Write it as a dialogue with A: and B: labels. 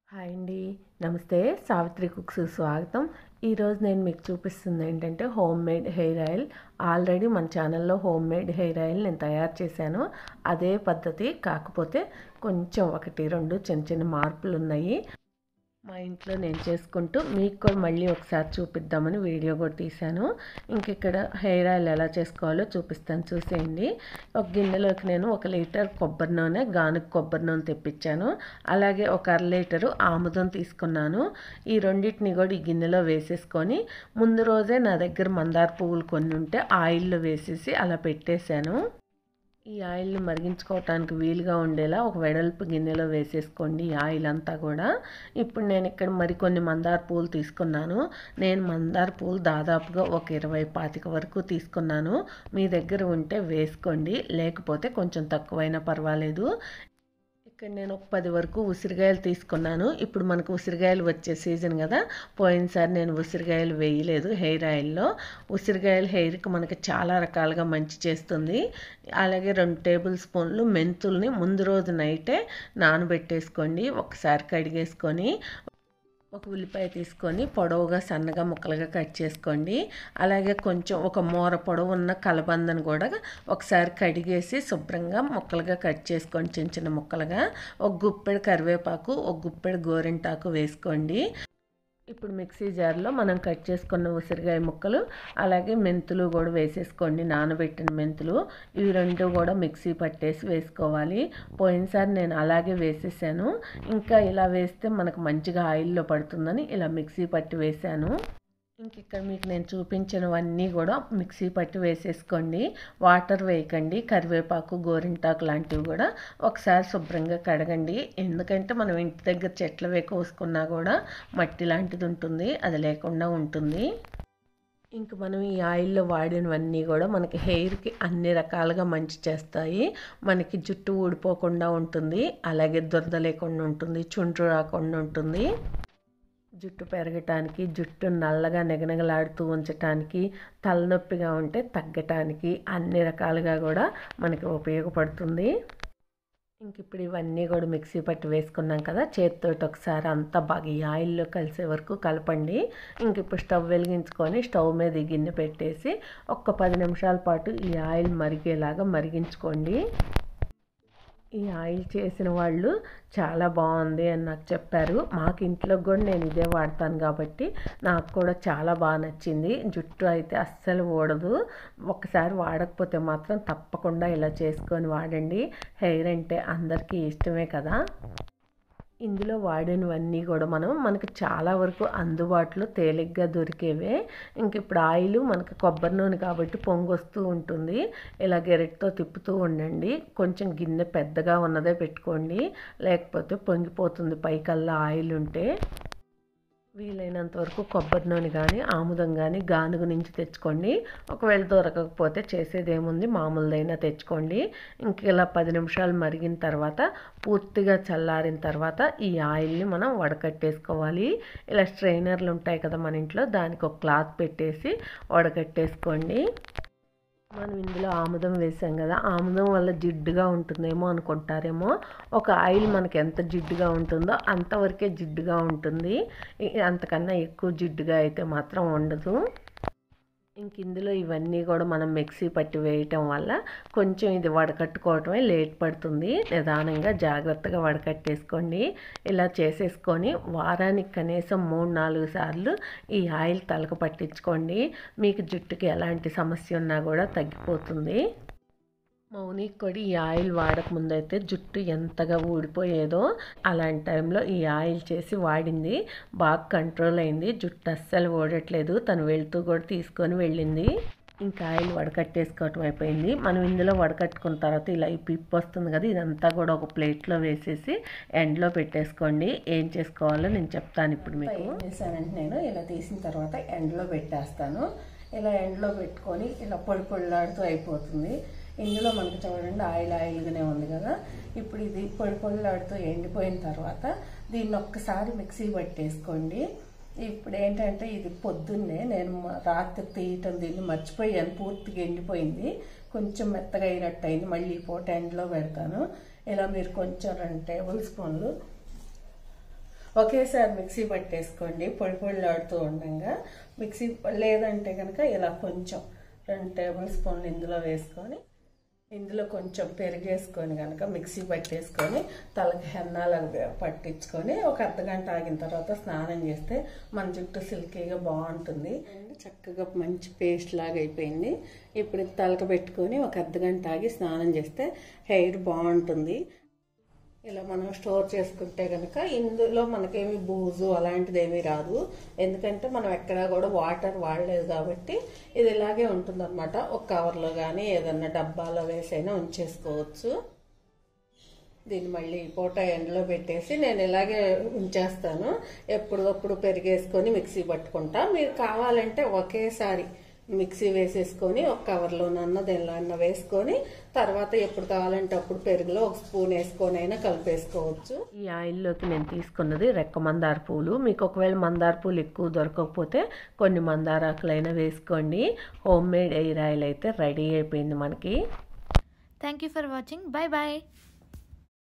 A: Hi అండి నమస్తే Savitri cooks స్వాగతం ఈరోజు నేను మీకు చూపిస్తుంది ఏంటంటే home made hair oil already మన ఛానల్లో హోమ్ మేడ్ హెయిర్ ఆయిల్ నేను తయారు చేశాను అదే పద్ధతి కాకపోతే కొంచెం ఒకటి రెండు చిన్న చిన్న మార్పులు ఉన్నాయి మా ఇంట్లో నేను చేసుకుంటూ మీకు కూడా మళ్ళీ ఒకసారి చూపిద్దామని వీడియో కూడా తీశాను ఇంక ఇక్కడ హెయిర్ ఆయిల్ ఎలా చేసుకోవాలో చూపిస్తాను చూసేయండి ఒక గిన్నెలోకి నేను ఒక లీటర్ కొబ్బరి నూనె గానుగ కొబ్బరి నూనె తెప్పించాను అలాగే ఒక అర లీటరు ఆముదం తీసుకున్నాను ఈ రెండింటిని కూడా ఈ గిన్నెలో వేసేసుకొని ముందు రోజే నా దగ్గర మందార పువ్వులు కొన్ని ఉంటే ఆయిల్లో వేసేసి అలా పెట్టేశాను ఈ ఆయిల్ని మరిగించుకోవటానికి వీలుగా ఉండేలా ఒక వెడల్పు గిన్నెలో వేసేసుకోండి ఈ ఆయిల్ అంతా కూడా ఇప్పుడు నేను ఇక్కడ మరికొన్ని మందార పూలు తీసుకున్నాను నేను మందార పూలు దాదాపుగా ఒక ఇరవై పాతిక వరకు తీసుకున్నాను మీ దగ్గర ఉంటే వేసుకోండి లేకపోతే కొంచెం తక్కువైనా పర్వాలేదు ఇక్కడ నేను ఒక పది వరకు ఉసిరికాయలు తీసుకున్నాను ఇప్పుడు మనకు ఉసిరికాయలు వచ్చే సీజన్ కదా పోయినసారి నేను ఉసిరికాయలు వేయలేదు హెయిర్ ఆయిల్లో ఉసిరికాయలు హెయిర్కి మనకి చాలా రకాలుగా మంచి చేస్తుంది అలాగే రెండు టేబుల్ స్పూన్లు మెంతుల్ని ముందు రోజు నైటే నానబెట్టేసుకోండి ఒకసారి కడిగేసుకొని ఒక ఉల్లిపాయ తీసుకొని పొడవుగా సన్నగా ముక్కలుగా కట్ చేసుకోండి అలాగే కొంచెం ఒక మూర పొడవు ఉన్న కలబందని కూడా ఒకసారి కడిగేసి శుభ్రంగా ముక్కలుగా కట్ చేసుకోండి చిన్న చిన్న ముక్కలుగా ఒక గుప్పెడు కరివేపాకు ఒక గుప్పెడు గోరింటాకు వేసుకోండి ఇప్పుడు మిక్సీ జార్లో మనం కట్ చేసుకున్న ఉసిరికాయ ముక్కలు అలాగే మెంతులు కూడా వేసేసుకోండి నానబెట్టిన మెంతులు ఇవి రెండు కూడా మిక్సీ పట్టేసి వేసుకోవాలి పోయినసారి నేను అలాగే వేసేసాను ఇంకా ఇలా వేస్తే మనకు మంచిగా ఆయిల్లో పడుతుందని ఇలా మిక్సీ పట్టి వేసాను ఇంక ఇక్కడ మీకు నేను చూపించినవన్నీ కూడా మిక్సీ పట్టి వేసేసుకోండి వాటర్ వేయకండి కరివేపాకు గోరింటాకు లాంటివి కూడా ఒకసారి శుభ్రంగా కడగండి ఎందుకంటే మనం ఇంటి దగ్గర చెట్లు వేకోసుకున్నా కూడా మట్టి లాంటిది ఉంటుంది అది లేకుండా ఉంటుంది ఇంక మనం ఈ ఆయిల్లో వాడినవన్నీ కూడా మనకి హెయిర్కి అన్ని రకాలుగా మంచి చేస్తాయి మనకి జుట్టు ఊడిపోకుండా ఉంటుంది అలాగే దురద లేకుండా ఉంటుంది చుండ్రు రాకుండా ఉంటుంది జుట్టు పెరగటానికి జుట్టు నల్లగా నెగనగలాడుతూ ఉంచటానికి తలనొప్పిగా ఉంటే తగ్గటానికి అన్ని రకాలుగా కూడా మనకి ఉపయోగపడుతుంది ఇంక ఇప్పుడు ఇవన్నీ కూడా మిక్సీ పట్టి వేసుకున్నాం కదా చేతితో ఒకసారి అంతా బాగా ఈ ఆయిల్లో కలిసే వరకు కలపండి ఇంక ఇప్పుడు స్టవ్ వెలిగించుకొని స్టవ్ మీద ఈ గిన్నె పెట్టేసి ఒక్క పది నిమిషాల పాటు ఈ ఆయిల్ మరిగేలాగా మరిగించుకోండి ఈ ఆయిల్ చేసిన వాళ్ళు చాలా బాగుంది అని నాకు చెప్పారు మాకు ఇంట్లో కూడా నేను ఇదే వాడతాను కాబట్టి నాకు కూడా చాలా బాగా నచ్చింది జుట్టు అయితే అస్సలు ఊడదు ఒకసారి వాడకపోతే మాత్రం తప్పకుండా ఇలా చేసుకొని వాడండి హెయిర్ అంటే అందరికీ ఇష్టమే కదా ఇందులో వాడినవన్నీ కూడా మనం మనకు చాలా వరకు అందుబాటులో తేలిగ్గా దొరికేవే ఇంక ఇప్పుడు ఆయిల్ మనకు కొబ్బరి నూనె కాబట్టి పొంగు వస్తూ ఉంటుంది ఇలా గెరెట్తో తిప్పుతూ ఉండండి కొంచెం గిన్నె పెద్దగా ఉన్నదే పెట్టుకోండి లేకపోతే పొంగిపోతుంది పైకల్లా ఆయిల్ ఉంటే వీలైనంత వరకు కొబ్బరి నూనె కానీ ఆముదం కానీ గానుగు నుంచి తెచ్చుకోండి ఒకవేళ దొరకకపోతే చేసేది ఏముంది మామూలుదైనా తెచ్చుకోండి ఇంక ఇలా పది నిమిషాలు మరిగిన తర్వాత పూర్తిగా చల్లారిన తర్వాత ఈ ఆయిల్ని మనం వడకట్టేసుకోవాలి ఇలా స్ట్రైనర్లు ఉంటాయి కదా మన ఇంట్లో దానికి ఒక క్లాత్ పెట్టేసి వడకట్టేసుకోండి మనం ఇందులో ఆముదం వేసాం కదా ఆముదం వల్ల జిడ్డుగా ఉంటుందేమో అనుకుంటారేమో ఒక ఆయిల్ మనకి ఎంత జిడ్డుగా ఉంటుందో అంతవరకే జిడ్డుగా ఉంటుంది అంతకన్నా ఎక్కువ జిడ్డుగా అయితే మాత్రం ఉండదు ఇంక ఇందులో ఇవన్నీ కూడా మనం మిక్సీ పట్టి వేయటం వల్ల కొంచెం ఇది వడకట్టుకోవటమే లేట్ పడుతుంది నిదానంగా జాగ్రత్తగా వడకట్టేసుకోండి ఇలా చేసేసుకొని వారానికి కనీసం మూడు నాలుగు సార్లు ఈ ఆయిల్ తలకు పట్టించుకోండి మీకు జుట్టుకి ఎలాంటి సమస్య ఉన్నా కూడా తగ్గిపోతుంది మౌనికి కూడా ఈ ఆయిల్ వాడక ముందైతే జుట్టు ఎంతగా ఊడిపోయేదో అలాంటి టైంలో ఈ ఆయిల్ చేసి వాడింది బాగా కంట్రోల్ అయింది జుట్టు అస్సలు ఓడట్లేదు తను వెళ్తూ కూడా తీసుకొని వెళ్ళింది ఇంకా ఆయిల్ వడకట్టేసుకోవటం అయిపోయింది మనం ఇందులో వడకట్టుకున్న తర్వాత ఇలా ఈ పిప్ వస్తుంది కదా ఇదంతా కూడా ఒక ప్లేట్లో వేసేసి ఎండ్లో పెట్టేసుకోండి ఏం చేసుకోవాలో నేను చెప్తాను ఇప్పుడు మీకు ఏం చేశానంటే నేను ఇలా తీసిన తర్వాత ఎండ్లో పెట్టేస్తాను ఇలా ఎండ్లో పెట్టుకొని ఇలా పొడి పొడిలాడుతూ అయిపోతుంది ఇందులో మనకు చూడండి ఆయిల్ ఆయిల్గానే ఉంది కదా ఇప్పుడు ఇది పొడి పొడిలాడుతూ ఎండిపోయిన తర్వాత దీన్ని ఒక్కసారి మిక్సీ పట్టేసుకోండి ఇప్పుడు ఏంటంటే ఇది పొద్దున్నే నేను రాత్రి తీయటం దీన్ని మర్చిపోయాను పూర్తిగా ఎండిపోయింది కొంచెం మెత్తగా అయినట్టు అయింది మళ్ళీ ఈ పూట ఎండలో పెడతాను ఇలా మీరు కొంచెం రెండు టేబుల్ స్పూన్లు ఒకేసారి మిక్సీ పట్టేసుకోండి పొడి పొడిలాడుతూ ఉండగా మిక్సీ లేదంటే కనుక ఇలా కొంచెం రెండు టేబుల్ స్పూన్లు ఇందులో వేసుకొని ఇందులో కొంచెం పెరిగేసుకొని కనుక మిక్సీ పట్టేసుకొని తలకి హెన్నాలకు పట్టించుకొని ఒక అర్ధగంట ఆగిన తర్వాత స్నానం చేస్తే మన జుట్టు సిల్కీగా బాగుంటుంది అండ్ చక్కగా మంచి పేస్ట్ లాగా అయిపోయింది ఇప్పుడు ఇది తలకు పెట్టుకొని ఒక అర్ధగంట ఆగి స్నానం చేస్తే హెయిర్ బాగుంటుంది ఇలా మనం స్టోర్ చేసుకుంటే కనుక ఇందులో మనకేమి బూజు అలాంటిది ఏమీ రాదు ఎందుకంటే మనం ఎక్కడా కూడా వాటర్ వాడలేదు కాబట్టి ఇది ఇలాగే ఉంటుందన్నమాట ఒక కవర్లో కానీ ఏదన్నా డబ్బాలో వేసైనా ఉంచేసుకోవచ్చు దీన్ని మళ్ళీ పూట ఎండలో పెట్టేసి నేను ఇలాగే ఉంచేస్తాను ఎప్పుడప్పుడు పెరిగేసుకొని మిక్సీ పట్టుకుంటా మీరు కావాలంటే ఒకేసారి మిక్సీ వేసేసుకొని ఒక కవర్లోనన్నా దేనిలో అన్న వేసుకొని తర్వాత ఎప్పుడు కావాలంటే అప్పుడు పెరుగులో ఒక స్పూన్ వేసుకొని అయినా కలిపేసుకోవచ్చు ఈ ఆయిల్లోకి నేను తీసుకున్నది రెక్క మందార పూలు మీకు ఒకవేళ మందార పూలు ఎక్కువ దొరకకపోతే కొన్ని మందారాకులైనా వేసుకోండి హోమ్ మేడ్ ఎయిర్ ఆయిల్ అయితే రెడీ అయిపోయింది మనకి
B: Thank you for watching. Bye bye.